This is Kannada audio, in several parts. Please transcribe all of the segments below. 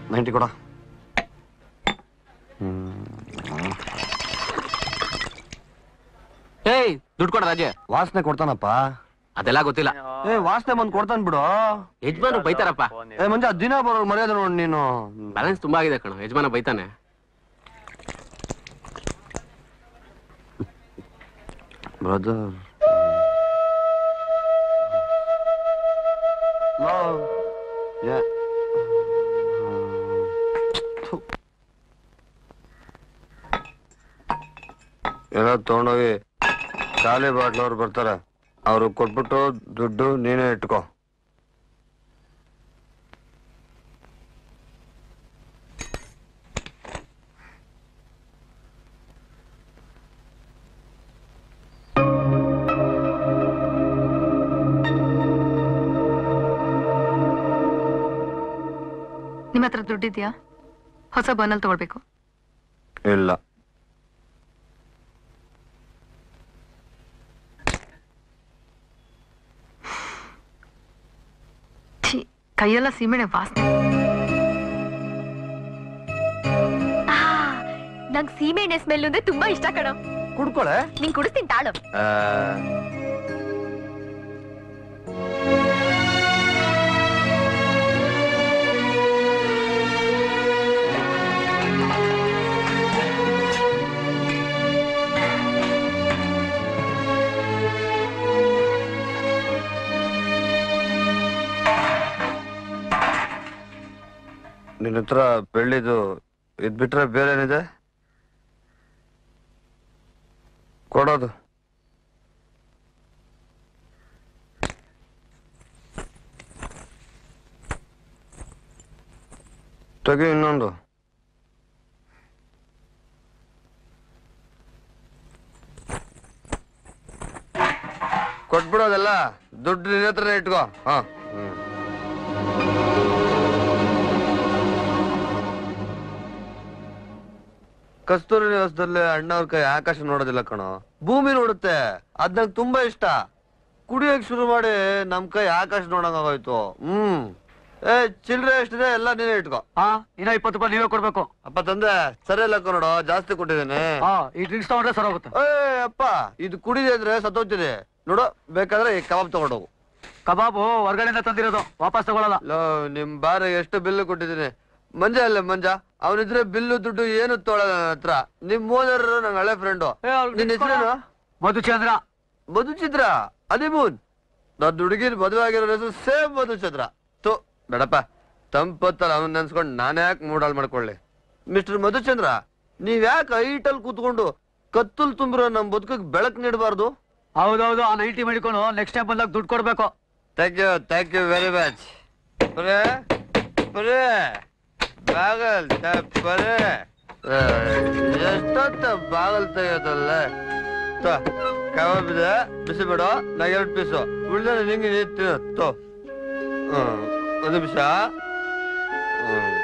ನೈಂಟಿ ಕೊಡ ಏಯ್ ದುಡ್ಡು ಕೊಡ ರಾಜೆ ವಾಸನೆ ಕೊಡ್ತಾನಪ್ಪ ಅದೆಲ್ಲ ಗೊತ್ತಿಲ್ಲ ಏ ವಾಸನೆ ಬಂದ್ ಕೊಡ್ತಾನ್ ಬಿಡು ಯಜಮಾನ ಬೈತಾರಪ್ಪ ಏ ಮಂಜ ದಿನ ಬರೋ ಮರ್ಯಾದೆ ನೋಡ್ ನೀನು ಬ್ಯಾಲೆನ್ಸ್ ತುಂಬಾ ಆಗಿದೆ ಕಣ ಯಜಮಾನ ಬೈತಾನೆ ಬ್ರದರ್ ಎಲ್ಲ ತಗೊಂಡೋಗಿ ಖಾಲಿ ಬಾಟ್ಲವ್ರು ಬರ್ತಾರೆ ಅವ್ರು ಕೊಟ್ಬಿಟ್ಟು ದುಡ್ಡು ನೀನೇ ಇಟ್ಕೋ ನಿಮ್ಮ ಹತ್ರ ದುಡ್ಡಿದ್ಯಾ ಹೊಸ ಬರ್ನಲ್ ತಗೊಳ್ಬೇಕು ಇಲ್ಲ ಛೀ ಕೈಯೆಲ್ಲ ಸೀಮೆಣೆ ವಾಸನೆ ನಂಗ್ ಸೀಮೆ ಎಣ್ಣೆ ಸ್ಮೆಲ್ ಅಂದ್ರೆ ತುಂಬಾ ಇಷ್ಟ ಕಣ ಕುಡ್ಕೊಳೆ ನಿಂಗ್ ಕುಡಿಸ್ತೀನಿ ತಾಳು ನಿನ್ನ ಹತ್ರ ಬೆಳ್ಳಿದು ಇದ್ ಬಿಟ್ರೆ ಬೇರೆ ಏನಿದೆ ಕೊಡೋದು ತೆಗಿ ಇನ್ನೊಂದು ಕೊಟ್ಬಿಡೋದಲ್ಲ ದುಡ್ಡು ನಿನ್ನ ಹತ್ರನೇ ಇಟ್ಕೋ ಹಾ ಹ್ಮ್ ಕಸ್ತೂರಿ ನಿವಾಸದಲ್ಲಿ ಅಣ್ಣವ್ರ ಕೈ ಆಕಾಶ ನೋಡೋದಿಲ್ಲ ಕಣೋ ಭೂಮಿ ನೋಡುತ್ತೆ ಅದ್ ನಂಗೆ ತುಂಬಾ ಇಷ್ಟ ಕುಡಿಯೋಕ್ ಶುರು ಮಾಡಿ ನಮ್ ಕೈ ಆಕಾಶ ನೋಡಂಗ್ ಆಗೋಯ್ತು ಹ್ಮ್ ಏ ಚಿಲ್ಡ್ರೆ ಎಷ್ಟಿದೆ ಎಲ್ಲ ನೀನೇ ಇಟ್ಕೋ ಹಾ ಇನ್ನ ಇಪ್ಪತ್ತು ರೂಪಾಯಿ ನೀವೇ ಕೊಡ್ಬೇಕು ಅಪ್ಪ ತಂದೆ ಸರಿ ಇಲ್ಲ ನೋಡೋ ಜಾಸ್ತಿ ಕೊಟ್ಟಿದ್ದೇನೆ ಹಾ ಈ ಡ್ರಿಂಕ್ಸ್ ತಗೊಂಡ್ರೆ ಸರ್ ಹೋಗುತ್ತೆ ಏ ಅಪ್ಪ ಇದು ಕುಡಿದೆ ಅಂದ್ರೆ ಸತ್ತೋಗ್ತಿದೆ ನೋಡು ಬೇಕಾದ್ರೆ ಈ ಕಬಾಬ್ ತಗೊಂಡೋಗು ಕಬಾಬು ಹೊರಗಡೆಯಿಂದ ತಂದಿರೋದು ವಾಪಸ್ ತಗೊಳಲ್ಲ ಲೋ ನಿಮ್ ಬಾರ ಎಷ್ಟು ಬಿಲ್ಲು ಕೊಟ್ಟಿದ್ದೀನಿ ಮಂಜ ಅಲ್ಲ ಮಂಜ ಅವನಿದ್ರೆ ಬಿಲ್ಲು ದುಡ್ಡು ಏನು ತೊಗೊಳಲ್ಲ ನನ್ನ ಹತ್ರ ನಿಮ್ ಓನರ್ ನಂಗೆ ಹಳೆ ಫ್ರೆಂಡು ನಿನ್ನ ಹೆಸರೇನು ಮಧುಚಂದ್ರ ಮಧುಚಿತ್ರ ಅಲಿಮೂನ್ ನನ್ನ ಹುಡುಗಿನ ಮದುವೆ ಆಗಿರೋ ಹೆಸರು ಸೇಮ್ ಮಧುಚಂದ್ರ ತೋ ಬೇಡಪ್ಪ ತಂಪತ್ತಲ್ಲ ಅವನ್ ನೆನ್ಸ್ಕೊಂಡು ನಾನು ಯಾಕೆ ಮೂಡಾಲ್ ಮಾಡ್ಕೊಳ್ಳಿ ಮಿಸ್ಟರ್ ಮಧುಚಂದ್ರ ನೀವ್ ಯಾಕೆ ಐಟಲ್ ಕೂತ್ಕೊಂಡು ಕತ್ತಲ್ ತುಂಬಿರೋ ನಮ್ ಬದುಕಿಗೆ ಬೆಳಕು ನೀಡಬಾರ್ದು ಹೌದೌದು ಆ ನೈಂಟಿ ಮಾಡಿಕೊಂಡು ನೆಕ್ಸ್ಟ್ ಟೈಮ್ ಬಂದಾಗ ದುಡ್ಡು ಕೊಡ್ಬೇಕು thank you thank you very much ಬರೇ ಬರೇ ಬಾಗಲ್ ತ- ಬರೇ ಆ, ಎಷ್ಟೊತ್ತ ಬಾಗಲ್ ತೆಗೆಯೋದಲ್ಲ ತೋ ಕಬಾಬ್ ಇದೆ ಬಿಸಿ ಬಿಡು ನಾ ಎರಡು ಪೀಸು ಉಳ್ದ ನಿಂಗೆ ನೀರು ತೋ ಹ್ಮ್ ಒಂದು ನಿಮಿಷ ಹ್ಮ್.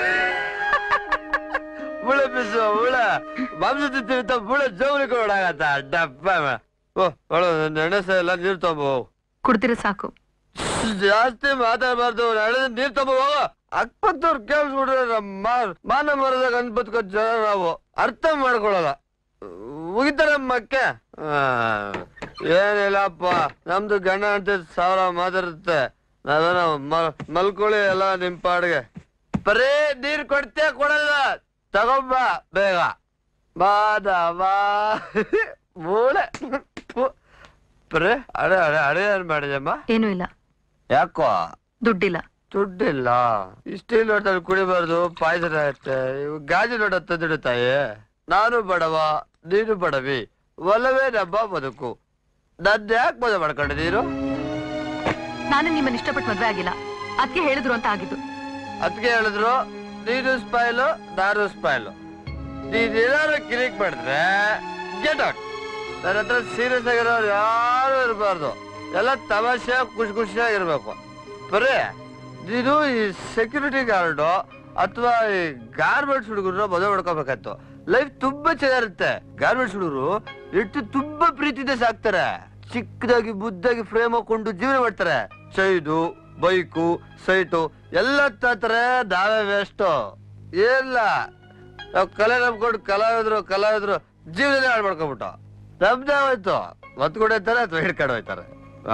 ಮುಳೆ ಪೀಸು ಮುಳೆ ಮಾಂಸ ತಿಂತಿರ್ತ ಮುಳೆ ಜೋಲಿ ಕೊಡಾಗತ್ತ ಡಬ್ಬ ಓ ಒಳ ಎಣ್ಣೆ ಸಹ ಎಲ್ಲ ನೀರು ತಗೊಂಬ ಹೋಗು ಕುಡ್ದಿರ ಸಾಕು ಜಾಸ್ತಿ ಮಾತಾಡಬಾರ್ದು ನಡೆದ ನೀರ್ ತಗೋ ಹೋಗೋ ಅಕ್ಕಪಕ್ಕದವ್ರು ಕೇಳಿಸ್ಬಿಟ್ರೆ ನಮ್ಮ ಮಾನ ಮರದಾಗ ಅನ್ಬದ್ಕೋ ಜನ ನಾವು ಅರ್ಥ ಮಾಡ್ಕೊಳಲ್ಲ ಮುಗಿತಾರೆ ಮಕ್ಕೆ ಆ, ಏನಿಲ್ಲಪ್ಪ ನಮ್ದು ಗಂಡ ಅಂತ ಸಾವಿರ ಮಾತಾಡುತ್ತೆ ನಾವೇನೋ ಮ- ಮಲ್ಕೊಳ್ಳಿ ಎಲ್ಲ ನಿಮ್ ಪಾಡ್ಗೆ ಬರೇ ನೀರ್ ಕೊಡ್ತೇ ಕೊಡಲ್ಲ ತಗೊಂಬ ಬೇಗ ಮಾದವ ಮೂಳೆ ಬರೇ ಅಡೆ ಅಡೆ ಅಡೆ ಏನ್ ಮಾಡಿದಮ್ಮ ಏನೂ ಇಲ್ಲ ಯಾಕೋ ದುಡ್ಡಿಲ್ಲ ದುಡ್ಡಿಲ್ಲ ಸ್ಟೀಲ್ ಲೋಟದಲ್ಲಿ ಕುಡಿಬಾರ್ದು ಪಾಯ್ಸನ್ ಆಗುತ್ತೆ ಇವು ಗಾಜು ಲೋಟ ತಂದಿಡು ತಾಯಿ ನಾನು ಬಡವ ನೀನು ಬಡವಿ ಒಲವೇ ನಮ್ಮ ಬದುಕು ನನ್ನ ಯಾಕೆ ಮದುವೆ ಮಾಡ್ಕೊಂಡಿದ್ದೀರು ನಾನು ನಿಮ್ಮನ್ನ ಇಷ್ಟಪಟ್ಟು ಮದ್ವೆ ಆಗಿಲ್ಲ ಅದಕ್ಕೆ ಹೇಳಿದ್ರು ಅಂತ ಆಗಿದ್ದು ಅದಕ್ಕೆ ಹೇಳಿದ್ರು ನೀನು ಸ್ಪೈಲು ನಾನು ಸ್ಪೈಲು ನೀನ್ ಏನಾದ್ರು ಕಿರಿಕ್ ಮಾಡಿದ್ರೆ ಗೆಟ್ ಔಟ್ ನನ್ನ ಹತ್ರ ಸೀರಿಯಸ್ ಆಗಿರೋರು ಯಾರು ಇರಬಾರ್ದು ಎಲ್ಲ ತಮಾಷೆ ಖುಷಿ ಖುಷಿಯಾಗಿರ್ಬೇಕು ಬರೀ ನೀನು ಈ ಸೆಕ್ಯೂರಿಟಿ ಗಾರ್ಡು ಅಥವಾ ಈ ಗಾರ್ಮೆಂಟ್ಸ್ ಹುಡುಗರು ಮದುವೆ ಮಾಡ್ಕೋಬೇಕಾಯ್ತು ಲೈಫ್ ತುಂಬಾ ಚೆನ್ನಾಗಿರುತ್ತೆ ಗಾರ್ಮೆಂಟ್ಸ್ ಹುಡುಗರು ಎಷ್ಟು ತುಂಬಾ ಪ್ರೀತಿಯಿಂದ ಸಾಕ್ತಾರೆ ಚಿಕ್ಕದಾಗಿ ಮುದ್ದಾಗಿ ಫ್ರೇಮ್ ಹಾಕೊಂಡು ಜೀವನ ಮಾಡ್ತಾರೆ ಚೈದು ಬೈಕು ಸೈಟು ಎಲ್ಲ ತತ್ರೆ ದಾವೆ ವೇಸ್ಟ್ ಇಲ್ಲ ನಾವ್ ಕಲೆ ನಂಬ್ಕೊಂಡು ಕಲಾವಿದ್ರು ಕಲಾವಿದ್ರು ಜೀವನ ಹಾಳು ಮಾಡ್ಕೊಂಬಿಟ್ಟು ನಮ್ದೇ ಹೋಯ್ತು ಒತ್ತು ಕೊಡೋಯ್ತಾರೆ ಅಥವಾ ಹಿಡ್ಕೊಂಡು ಹೋಯ್ತಾರೆ ಆ,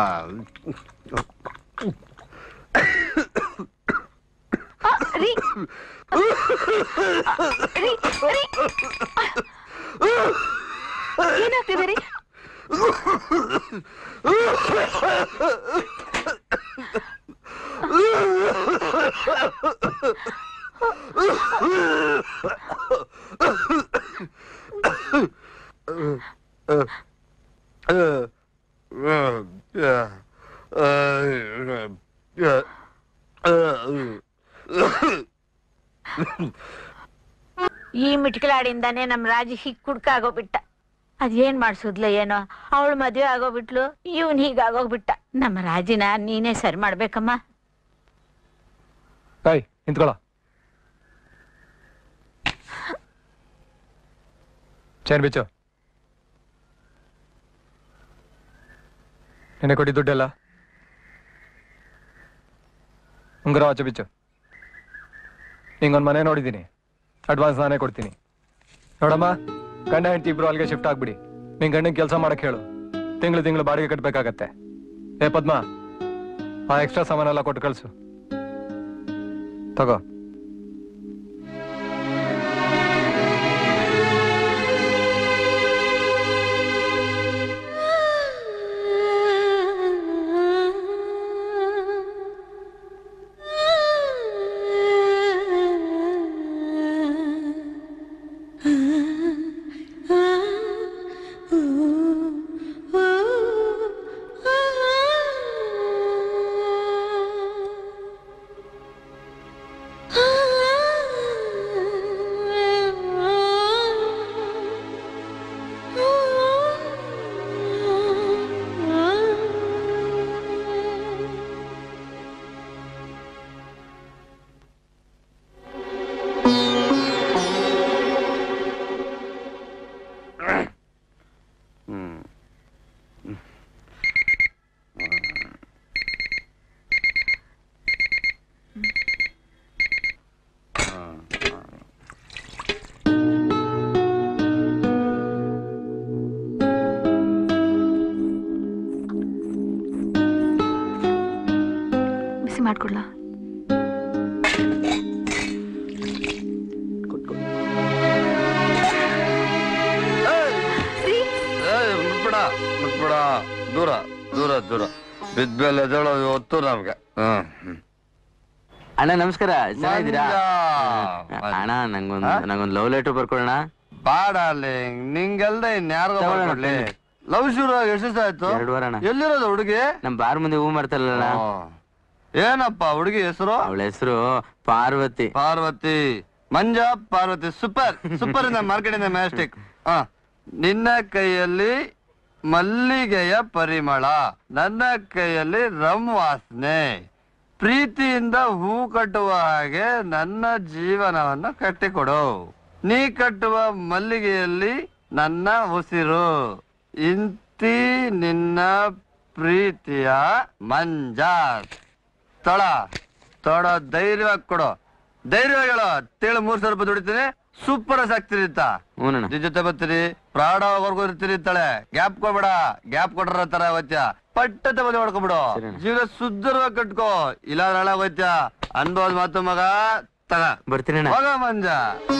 ಆ, ರೀ ರೀ, ರೀ. ಏನಾಗ್ತಿದೆ ರೀ ಈ ಮಿಟ್ಕಲಾಡಿಂದಾನೆ ನಮ್ ರಾಜ ಹೀಗ್ ಕುಡ್ಕಾಗೋಗ್ಬಿಟ್ಟ ಅದೇನ್ ಮಾಡ್ಸುದ್ಲ ಏನೋ ಅವಳು ಮದ್ವೆ ಆಗೋಗ್ಬಿಟ್ಲು ಇವನ್ ಹೀಗಾಗೋಗ್ಬಿಟ್ಟ ನಮ್ಮ ರಾಜಿನ ನೀನೇ ಸರಿ ಮಾಡ್ಬೇಕಮ್ಮ ಏಯ್ ನಿಂತ್ಕೊಳ್ಳ ಚೇನ್ ಬಿಚ್ಚು ನಿನ್ನೆ ಕೊಟ್ಟಿ ದುಡ್ಡೆಲ್ಲ ಉಂಗುರ ವಾಚ ಬಿಚ್ಚು ನಿಂಗೊಂದು ಮನೆ ನೋಡಿದ್ದೀನಿ ಅಡ್ವಾನ್ಸ್ ನಾನೇ ಕೊಡ್ತೀನಿ ನೋಡಮ್ಮ ಗಂಡ ಹೆಂಡತಿ ಇಬ್ರು ಅಲ್ಲಿಗೆ ಶಿಫ್ಟ್ ಆಗ್ಬಿಡಿ ನಿನ್ ಗಂಡನ್ ಕೆಲಸ ಮಾಡಕ್ ಹೇಳು ತಿಂಗಳು ತಿಂಗಳು ಬಾಡಿಗೆ ಕಟ್ಬೇಕಾಗತ್ತೆ ಏ ಪದ್ಮ ಆ ಎಕ್ಸ್ಟ್ರಾ ಸಾಮಾನೆಲ್ಲ ಕೊಟ್ಟು ಕಳ್ಸು ತಗೋ ಬಿಸಿ ಮಾಡ್ಕೊಡ್ಲಾ ಏಯ್, ಮುಟ್ಬೇಡ ಮುಟ್ಬೇಡ ದೂರ ದೂರ ದೂರ ಬಿದ್ಮೇಲೆ ಎದ್ದೇಳೋ ಹೊತ್ತು ನಮ್ಗೆ ಹ್ಮ್ ಹ್ಮ್. ಅಣ್ಣ ನಮಸ್ಕಾರ ಚೆನ್ನಾಗಿದ್ದೀರಾ ಮಂಜ. ಅಣ್ಣ ನಂಗೊಂದ್ ಹಾ? ನಂಗೊಂದ್ ಲವ್ ಲೆಟರ್ ಬರ್ಕೊಡೋಣ ಬಾಡ ಅಲ್ಲಿ ನಿಂಗೆಲ್ದ ಇನ್ಯಾರಿಗೋ ತಗೊಳ್ಳೋಣ, ಮಾಡ್ಕೊಡ್ಲಿ ಬನ್ನಿ. ಲವ್ ಶುರು ಆಗಿ ಎಷ್ಟು ದಿವಸ ಆಯ್ತು ಎರಡು ವಾರ ಅಣ್ಣ ಎಲ್ಲಿರೋದು ಹುಡುಗಿ ನಮ್ ಬಾರ್ ಮುಂದೆ ಹೂ ಮಾಡ್ತಾರಲ್ಲ ಆ. ಏನಪ್ಪ ಹುಡುಗಿ ಹೆಸರು ಅವಳ ಹೆಸರು ಪಾರ್ವತಿ ಪಾರ್ವತಿ ಮಂಜ ಪಾರ್ವತಿ ಸೂಪರ್ ಸೂಪರ್ ಇಂದ ಮಾರ್ಕೆಟ್ ಇಂದ ಮ್ಯಾಸ್ಟಿಕ್ ಹ ನಿನ್ನ ಕೈಯಲ್ಲಿ ಮಲ್ಲಿಗೆಯ ಪರಿಮಳ ನನ್ನ ಕೈಯಲ್ಲಿ ರಮ್ ವಾಸನೆ ಪ್ರೀತಿಯಿಂದ ಹೂ ಕಟ್ಟುವ ಹಾಗೆ ನನ್ನ ಜೀವನವನ್ನು ಕಟ್ಟಿಕೊಡು ನೀ ಕಟ್ಟುವ ಮಲ್ಲಿಗೆಯಲ್ಲಿ ನನ್ನ ಉಸಿರು ಇಂತಿ ನಿನ್ನ ಪ್ರೀತಿಯ ಮಂಜ ತೊಳ ತೊಡ ಧೈರ್ಯವಾಗಿ ಕೊಡು ಧೈರ್ಯವಾಗಿ ಹೇಳು ತೇಳು ಮೂರ್ ಸಾವಿರ ರೂಪಾಯಿ ದುಡಿತೀನಿ ಸೂಪರ್ ಸಾಕ್ತಿರಿತ್ತ ಹ್ಞೂನಣ್ಣ ನಿನ್ ಜೊತೆ ಬರ್ತೀರಿ ಪ್ರಾಡವರೆಗೂ ಇರ್ತೀರಿ ಇತ್ತಾಳೆ ಗ್ಯಾಪ್ ಕೊಡ್ಬೇಡ ಗ್ಯಾಪ್ ಕೊಡ್ರ ತರ ಅವತ್ಯ ಪಟ್ಟತೆ ಮದುವೆ ಮಾಡ್ಕೊಬಿಡು ಸರಿ ಅಣ್ಣ. ಜೀವನ ಸುಂದರವಾಗಿ ಕಟ್ಕೋ ಇಲ್ಲ ನಾಳೆ ಹೋಯ್ತ್ಯ ಅನ್ಬೋದು ಮಾತು ಮಗ ತಗ ಬರ್ತೀನಿ ಅಣ್ಣ ಹೋಗ ಮಂಜ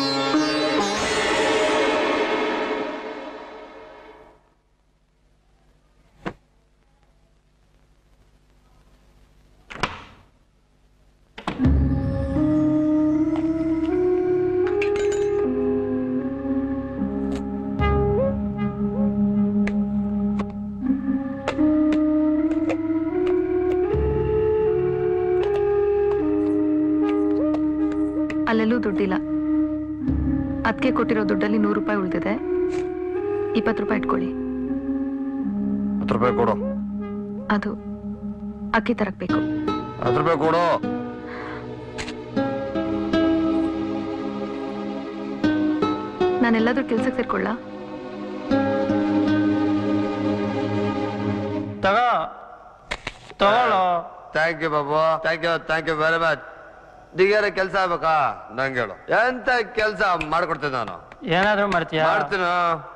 ಅಲ್ಲೆಲ್ಲೂ ದುಡ್ಡಿಲ್ಲ ಅದಕ್ಕೆ ಕೊಟ್ಟಿರೋ ದುಡ್ಡಲ್ಲಿ ನೂರು ರೂಪಾಯಿ ಉಳಿದಿದೆ ಇಪ್ಪತ್ತು ರೂಪಾಯಿ ಇಟ್ಕೊಳ್ಳಿ ಹತ್ತು ರೂಪಾಯಿ ಕೊಡು ಅದು ಅಕ್ಕಿ ತರಕ್ ಬೇಕು ಹತ್ತು ರೂಪಾಯಿ ಕೊಡು ನಾನೆಲ್ಲಾದ್ರೂ ಕೆಲ್ಸಕ್ಕೆ ಸೇರ್ಕೊಳ್ಳ ತಗ ತಗೊಳ್ಳೋ ಥ್ಯಾಂಕ್ ಯು ಬಾಬು thank you thank you very much ದಿಗಾರ ಕೆಲಸ ಆಗ್ಬೇಕಾ ನಂಗೆ ಹೇಳು ಎಂತ ಕೆಲಸ ಮಾಡ್ಕೊಡ್ತೀನಿ ನಾನು ಏನಾದ್ರೂ ಮಾಡ್ತೀಯಾ ಮಾಡ್ತೀನ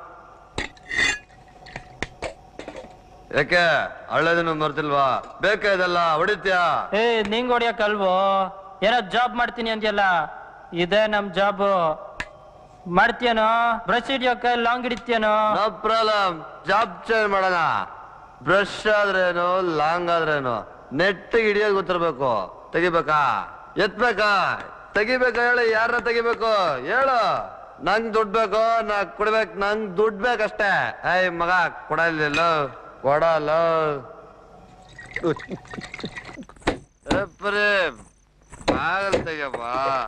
ಯಾಕೆ ಹಳ್ಳೇದನ್ನು ಮರ್ತಿಲ್ವಾ ಬೇಕಾ ಇದೆಲ್ಲ ಹೊಡಿತ್ಯಾ ಏ ನಿಂಗ್ ಹೊಡಿಯಕ್ಕಲ್ವೋ ಏನೋ ಜಾಬ್ ಮಾಡ್ತೀನಿ ಅಂದ್ಯಲ್ಲ ಇದೇ ನಮ್ ಜಾಬ್ ಮಾಡ್ತೀಯನೋ ಬ್ರಷ್ ಹಿಡಿಯೋಕೆ ಲಾಂಗ್ ಹಿಡಿತೀಯನೋ ನೋ ಪ್ರಾಬ್ಲಮ್ ಜಾಬ್ ಚೇಂಜ್ ಮಾಡೋಣ ಬ್ರಷ್ ಆದ್ರೇನು ಲಾಂಗ್ ಆದ್ರೇನು ನೆಟ್ ಹಿಡಿಯೋದ್ ಗೊತ್ತಿರ್ಬೇಕು ತೆಗಿಬೇಕಾ ಎತ್ಬೇಕಾ ತೆಗಿಬೇಕಾ ಹೇಳಿ ಯಾರನ್ನ ತೆಗಿಬೇಕು ಹೇಳು ನಂಗ್ ದುಡ್ಡು ಬೇಕು ನಾ ಕೊಡ್ಬೇಕು ನಂಗ್ ದುಡ್ಡು ಬೇಕಷ್ಟೇ ಏಯ್ ಮಗ ಕೊಡಲಿಲ್ಲ ಕೊಡಲ್ಲ ಏಪ್ರಿ ಬಾಗಲ್ ತೆಗಿಯಪ್ಪ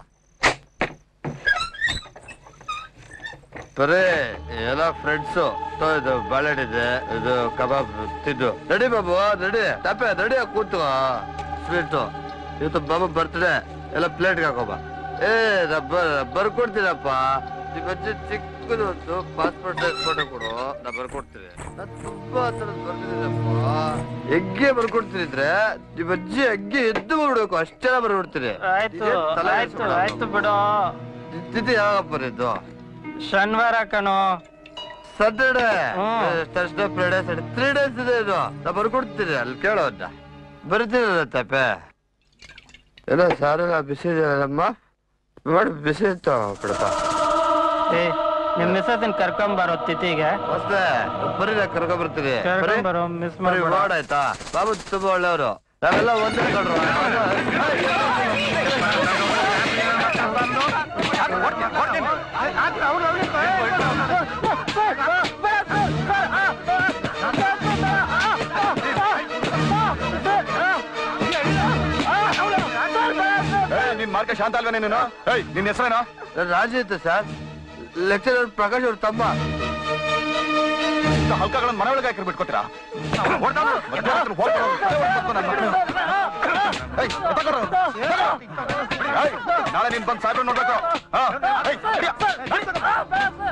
ಬರೇ ಎಲ್ಲ ಫ್ರೆಂಡ್ಸು ಇದು ಬಾಳೆಹಣ್ಣು ಇದೆ ಇದು ಕಬಾಬ್ ತಿದ್ದು ನಡಿ ಬಾಬು ನಡಿ ತಪ್ಪೆ ನಡಿ ಕೂತು ಸ್ವೀಟು ಇವತ್ತು ಬಾಬು ಬರ್ತ್ಡೇ ಎಲ್ಲ ಪ್ಲೇಟ್ಗೆ ಹಾಕೋಬ ಏ ರಬ್ಬರ್ ಬರ್ಕೊಡ್ತೀನಪ್ಪ ನಿಮ್ಮ ಅಜ್ಜಿ ಚಿಕ್ಕದು ಒಂದು ಪಾಸ್ಪೋರ್ಟ್ ಸೈಜ್ ಫೋಟೋ ಕೊಡು ನಾ ಬರ್ಕೊಡ್ತೀನಿ ನಾ ತುಂಬಾ ಥರದ್ ಬರ್ತಿದ್ದೀನಪ್ಪ ಹೆಗ್ಗೆ ಬರ್ಕೊಡ್ತೀನಿ ಇದ್ರೆ ನಿಮ್ಮ ಅಜ್ಜಿ ಹೆಗ್ಗೆ ಎದ್ದು ಬಿಡ್ಬೇಕು ಅಷ್ಟೆಲ್ಲ ಬರ್ಬಿಡ್ತೀನಿ ಆಯ್ತು ಇದೇನ್ ತಲೆ ಆಯ್ತು ಕೆಡ್ಸ್ಕೊಳಲ್ಲ ಆಯ್ತು ಬಿಡು ತಿಥಿ ಯಾವಾಗಪ್ಪ ಇದು ಶನಿವಾರ ಕಣೋ Saturday hmm. Thursday Friday Saturday three days ಇದೆ ಇದು ನಾ ಬರ್ಕೊಡ್ತೀನಿ ಅಲ್ಲಿ ಕೇಳೋ ಅಡ್ಡ ಬರ್ತೀನಲ್ಲ ತಪ್ಪೆ ಏನೋ ಸಾರೆಲ್ಲ ಬಿಸಿ ಇದೆಯಲ್ಲಮ್ಮ ಮಾಡಿ ಬಿಸಿ ಇತ್ತು ಬಿಡಪ್ಪ ಏ ನಿಮ್ ಮಿಸ್ಸಸ್ನ ಕರ್ಕೊಂಬರೋ ತಿಥಿಗೆ ಅಷ್ಟೇ ಬರೀ ನಾ ಕರ್ಕೊಂಡ್ ಬರ್ತೀನಿ ಬರೀ ಕರ್ಕೊಂಬರೋ ಮಿಸ್ ಬರೀ ಮಾಡ್ಬೇಡ ವಾರ್ಡ್ ಆಯ್ತಾ ಬಾಬು ತುಂಬಾ ಒಳ್ಳೆಯವರು ನಾವೆಲ್ಲ ಒಂದೇ ಕಳ್ರು ನಿನ್ ಮಾರ್ಗ ಶಾಂತ ಅಲ್ವೇನೆ ನೀನು ಏಯ್ ನಿನ್ ಹೆಸರೇನೋ ನಾನು ರಾಜು ಇತ್ತು ಸರ್ ಲೆಕ್ಚರರ್ ಪ್ರಕಾಶ್ ಅವ್ರ ತಮ್ಮ ಹಲ್ಕಗಳನ್ನ ಮನೆ ಒಳಗೆ ಹಾಕಿ ಬಿಟ್ಕೊತೀರಾ ನಾಳೆ ನೀನ್ ಬಂದ್ ಸಾಯ್ಬ್ರು ನೋಡ್ಬೇಕು ಹಾ, ಏಯ್, ನಡ್ಯ, ನಡಿ.